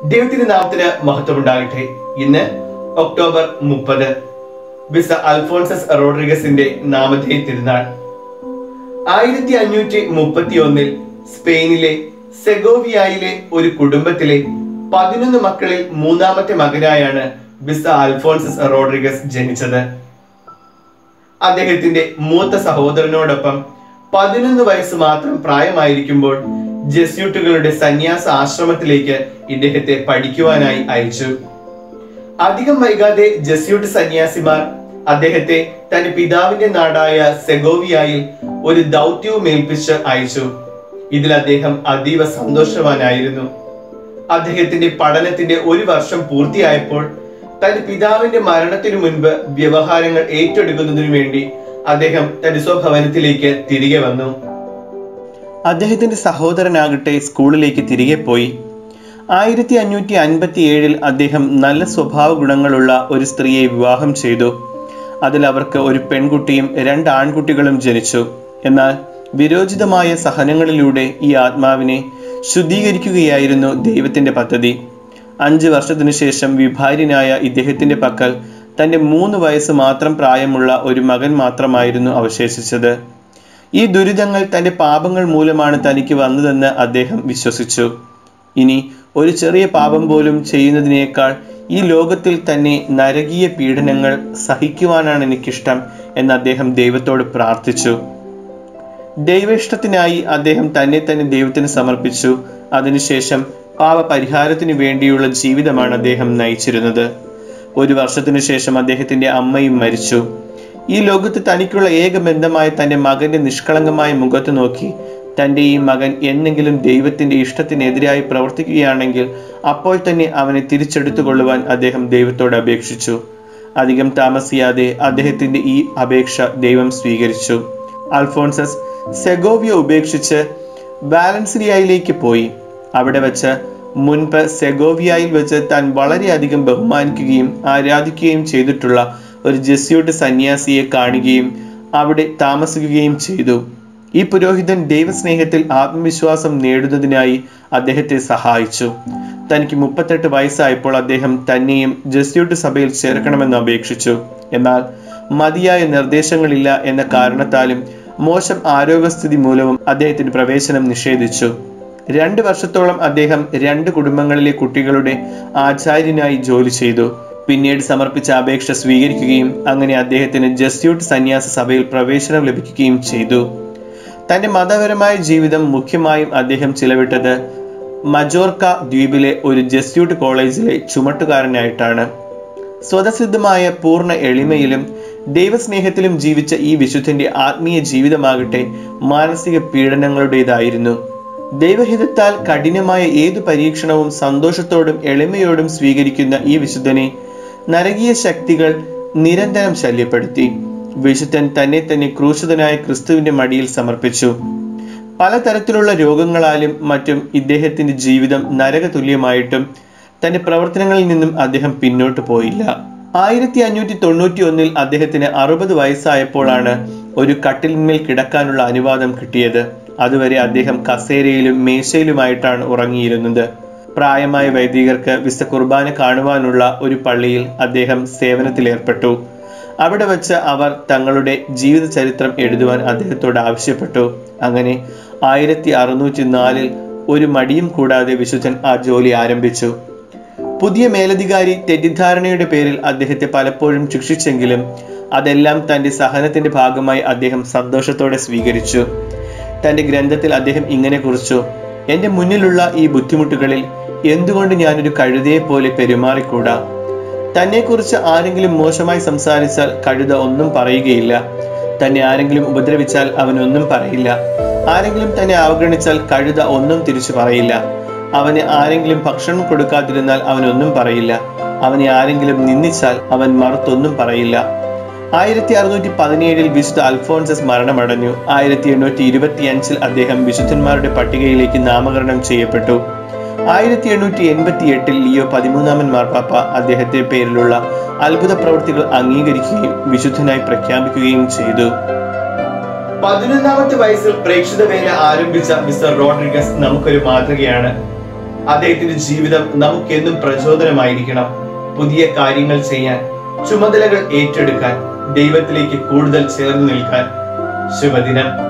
ദൈവത്തിന്റെ നാമത്തിന് മഹത്വം ഉണ്ടാകട്ടെ ഇന്ന് ഒക്ടോബർ മുപ്പത് ബിസ അൽഫോൺസസ് റോഡ്രിഗസിന്റെ നാമധേയ തിരുനാൾ ആയിരത്തി അഞ്ഞൂറ്റി മുപ്പത്തി ഒന്നിൽ സ്പെയിനിലെ സെഗോവിയയിലെ ഒരു കുടുംബത്തിലെ പതിനൊന്ന് മക്കളിൽ മൂന്നാമത്തെ മകനായാണ് ബിസ അൽഫോൺസസ് റോഡ്രിഗസ് ജനിച്ചത് അദ്ദേഹത്തിന്റെ മൂത്ത സഹോദരനോടൊപ്പം പതിനൊന്ന് വയസ്സ് മാത്രം പ്രായമായിരിക്കുമ്പോൾ ജെസ്യൂട്ടുകളുടെ സന്യാസ ആശ്രമത്തിലേക്ക് ഇദ്ദേഹത്തെ പഠിക്കുവാനായി അയച്ചു അധികം വൈകാതെ ജെസ്യൂട്ട് സന്യാസിമാർ അദ്ദേഹത്തെ തന്റെ പിതാവിന്റെ നാടായ സെഗോവിയയിൽ ഒരു ദൗത്യവും ഏൽപ്പിച്ച് അയച്ചു ഇതിൽ അദ്ദേഹം അതീവ സന്തോഷവാനായിരുന്നു അദ്ദേഹത്തിന്റെ പഠനത്തിന്റെ ഒരു വർഷം പൂർത്തിയായപ്പോൾ തന്റെ പിതാവിന്റെ മരണത്തിനു മുൻപ് വ്യവഹാരങ്ങൾ ഏറ്റെടുക്കുന്നതിനു വേണ്ടി അദ്ദേഹം തന്റെ സ്വഭവനത്തിലേക്ക് തിരികെ വന്നു അദ്ദേഹത്തിന്റെ സഹോദരനാകട്ടെ സ്കൂളിലേക്ക് തിരികെ പോയി ആയിരത്തി അഞ്ഞൂറ്റി അൻപത്തി ഏഴിൽ അദ്ദേഹം നല്ല സ്വഭാവ ഗുണങ്ങളുള്ള ഒരു സ്ത്രീയെ വിവാഹം ചെയ്തു അതിൽ അവർക്ക് ഒരു പെൺകുട്ടിയും രണ്ട് ആൺകുട്ടികളും ജനിച്ചു എന്നാൽ വിരോചിതമായ സഹനങ്ങളിലൂടെ ഈ ആത്മാവിനെ ശുദ്ധീകരിക്കുകയായിരുന്നു ദൈവത്തിന്റെ പദ്ധതി അഞ്ച് വർഷത്തിനു ശേഷം വിഭാര്യനായ ഇദ്ദേഹത്തിന്റെ പക്കൽ തന്റെ മൂന്ന് വയസ്സ് മാത്രം പ്രായമുള്ള ഒരു മകൻ മാത്രമായിരുന്നു അവശേഷിച്ചത് ഈ ദുരിതങ്ങൾ തന്റെ പാപങ്ങൾ മൂലമാണ് തനിക്ക് വന്നതെന്ന് അദ്ദേഹം വിശ്വസിച്ചു ഇനി ഒരു ചെറിയ പാപം പോലും ചെയ്യുന്നതിനേക്കാൾ ഈ ലോകത്തിൽ തന്നെ നരകീയ പീഡനങ്ങൾ സഹിക്കുവാനാണ് എനിക്കിഷ്ടം എന്ന് അദ്ദേഹം ദൈവത്തോട് പ്രാർത്ഥിച്ചു ദൈവേഷ്ടത്തിനായി അദ്ദേഹം തന്നെ തന്നെ ദൈവത്തിന് സമർപ്പിച്ചു അതിനുശേഷം പാപപരിഹാരത്തിനു വേണ്ടിയുള്ള ജീവിതമാണ് അദ്ദേഹം നയിച്ചിരുന്നത് ഒരു വർഷത്തിനു ശേഷം അദ്ദേഹത്തിന്റെ അമ്മയും മരിച്ചു ഈ ലോകത്ത് തനിക്കുള്ള ഏക ബന്ധമായ തന്റെ മകന്റെ നിഷ്കളങ്കമായ മുഖത്ത് നോക്കി തന്റെ ഈ മകൻ എന്നെങ്കിലും ദൈവത്തിന്റെ ഇഷ്ടത്തിനെതിരായി പ്രവർത്തിക്കുകയാണെങ്കിൽ അപ്പോൾ തന്നെ അവനെ തിരിച്ചെടുത്തുകൊള്ളുവാൻ അദ്ദേഹം ദൈവത്തോട് അപേക്ഷിച്ചു അധികം താമസിയാതെ അദ്ദേഹത്തിന്റെ ഈ അപേക്ഷ ദൈവം സ്വീകരിച്ചു അൽഫോൺസസ് സെഗോവിയ ഉപേക്ഷിച്ച് വാലൻസിലിയയിലേക്ക് പോയി അവിടെ വെച്ച് മുൻപ് സെഗോവിയയിൽ വെച്ച് താൻ വളരെയധികം ബഹുമാനിക്കുകയും ആരാധിക്കുകയും ചെയ്തിട്ടുള്ള ഒരു ജെസ്യൂട്ട് സന്യാസിയെ കാണുകയും അവിടെ താമസിക്കുകയും ചെയ്തു ഈ പുരോഹിതൻ ദൈവസ്നേഹത്തിൽ ആത്മവിശ്വാസം നേടുന്നതിനായി അദ്ദേഹത്തെ സഹായിച്ചു തനിക്ക് മുപ്പത്തെട്ട് വയസ്സായപ്പോൾ അദ്ദേഹം തന്നെയും ജസ്യൂട്ട് സഭയിൽ ചേർക്കണമെന്ന് അപേക്ഷിച്ചു എന്നാൽ മതിയായ നിർദ്ദേശങ്ങളില്ല എന്ന കാരണത്താലും മോശം ആരോഗ്യസ്ഥിതി മൂലവും അദ്ദേഹത്തിന് പ്രവേശനം നിഷേധിച്ചു രണ്ട് വർഷത്തോളം അദ്ദേഹം രണ്ട് കുടുംബങ്ങളിലെ കുട്ടികളുടെ ആചാര്യനായി ജോലി ചെയ്തു പിന്നീട് സമർപ്പിച്ച അപേക്ഷ സ്വീകരിക്കുകയും അങ്ങനെ അദ്ദേഹത്തിന് ജസ്യൂട്ട് സന്യാസ സഭയിൽ പ്രവേശനം ലഭിക്കുകയും ചെയ്തു തന്റെ മതപരമായ ജീവിതം മുഖ്യമായും അദ്ദേഹം ചിലവിട്ടത് മജോർക്ക ദ്വീപിലെ ഒരു ജസ്യൂട്ട് കോളേജിലെ ചുമട്ടുകാരനായിട്ടാണ് സ്വതസിദ്ധമായ പൂർണ്ണ എളിമയിലും ദൈവസ്നേഹത്തിലും ജീവിച്ച ഈ വിശുദ്ധന്റെ ആത്മീയ ജീവിതമാകട്ടെ മാനസിക പീഡനങ്ങളുടേതായിരുന്നു ദൈവഹിതത്താൽ കഠിനമായ ഏതു പരീക്ഷണവും സന്തോഷത്തോടും എളിമയോടും സ്വീകരിക്കുന്ന ഈ വിശുദ്ധനെ നരകീയ ശക്തികൾ നിരന്തരം ശല്യപ്പെടുത്തി വിശുദ്ധൻ തന്നെ തന്നെ ക്രൂശിതനായ ക്രിസ്തുവിന്റെ മടിയിൽ സമർപ്പിച്ചു പലതരത്തിലുള്ള രോഗങ്ങളാലും മറ്റും ഇദ്ദേഹത്തിന്റെ ജീവിതം നരക തുല്യമായിട്ടും തന്റെ പ്രവർത്തനങ്ങളിൽ നിന്നും അദ്ദേഹം പിന്നോട്ട് പോയില്ല ആയിരത്തി അഞ്ഞൂറ്റി തൊണ്ണൂറ്റി ഒന്നിൽ അദ്ദേഹത്തിന് അറുപത് വയസ്സായപ്പോഴാണ് ഒരു കട്ടിലിന്മേൽ കിടക്കാനുള്ള അനുവാദം കിട്ടിയത് അതുവരെ അദ്ദേഹം കസേരയിലും മേശയിലുമായിട്ടാണ് ഉറങ്ങിയിരുന്നത് പ്രായമായ വൈദികർക്ക് വിശ കുർബാന കാണുവാനുള്ള ഒരു പള്ളിയിൽ അദ്ദേഹം സേവനത്തിലേർപ്പെട്ടു അവിടെ വെച്ച് അവർ തങ്ങളുടെ ജീവിത ചരിത്രം എഴുതുവാൻ അദ്ദേഹത്തോട് ആവശ്യപ്പെട്ടു അങ്ങനെ ആയിരത്തി അറുന്നൂറ്റി നാലിൽ ഒരു മടിയും കൂടാതെ വിശുദ്ധൻ ആ ജോലി ആരംഭിച്ചു പുതിയ മേലധികാരി തെറ്റിദ്ധാരണയുടെ പേരിൽ അദ്ദേഹത്തെ പലപ്പോഴും ശിക്ഷിച്ചെങ്കിലും അതെല്ലാം തന്റെ സഹനത്തിന്റെ ഭാഗമായി അദ്ദേഹം സന്തോഷത്തോടെ സ്വീകരിച്ചു തന്റെ ഗ്രന്ഥത്തിൽ അദ്ദേഹം ഇങ്ങനെ കുറിച്ചു എന്റെ മുന്നിലുള്ള ഈ ബുദ്ധിമുട്ടുകളിൽ എന്തുകൊണ്ട് ഞാനൊരു കഴുതയെ പോലെ പെരുമാറിക്കൂടാ തന്നെക്കുറിച്ച് ആരെങ്കിലും മോശമായി സംസാരിച്ചാൽ കഴുത ഒന്നും പറയുകയില്ല തന്നെ ആരെങ്കിലും ഉപദ്രവിച്ചാൽ അവനൊന്നും പറയില്ല ആരെങ്കിലും തന്നെ അവഗണിച്ചാൽ കഴുത ഒന്നും തിരിച്ചു പറയില്ല അവന് ആരെങ്കിലും ഭക്ഷണം കൊടുക്കാതിരുന്നാൽ അവനൊന്നും പറയില്ല അവനെ ആരെങ്കിലും നിന്ദിച്ചാൽ അവൻ മറുത്തൊന്നും പറയില്ല ആയിരത്തി അറുന്നൂറ്റി പതിനേഴിൽ വിശുദ്ധ അൽഫോൺസസ് മരണമടഞ്ഞു ആയിരത്തി എണ്ണൂറ്റി ഇരുപത്തി അഞ്ചിൽ അദ്ദേഹം വിശുദ്ധന്മാരുടെ പട്ടികയിലേക്ക് നാമകരണം ചെയ്യപ്പെട്ടു ആയിരത്തി എണ്ണൂറ്റി എൺപത്തി എട്ടിൽ ലിയോ പതിമൂന്നാമൻ മാർപ്പാപ്പ അദ്ദേഹത്തെ പേരിലുള്ള അത്ഭുത പ്രവൃത്തികൾ അംഗീകരിക്കുകയും വിശുദ്ധനായി പ്രഖ്യാപിക്കുകയും ചെയ്തു പതിനൊന്നാമത്തെ വയസ്സിൽ പ്രേക്ഷിത വേല ആരംഭിച്ച മിസ്റ്റർ റോഡ്രിഗസ് നമുക്കൊരു മാതൃകയാണ് അദ്ദേഹത്തിന്റെ ജീവിതം നമുക്കെന്നും പ്രചോദനമായിരിക്കണം പുതിയ കാര്യങ്ങൾ ചെയ്യാൻ ചുമതലകൾ ഏറ്റെടുക്കാൻ ദൈവത്തിലേക്ക് കൂടുതൽ ചേർന്ന് നിൽക്കാൻ ശുഭദിനം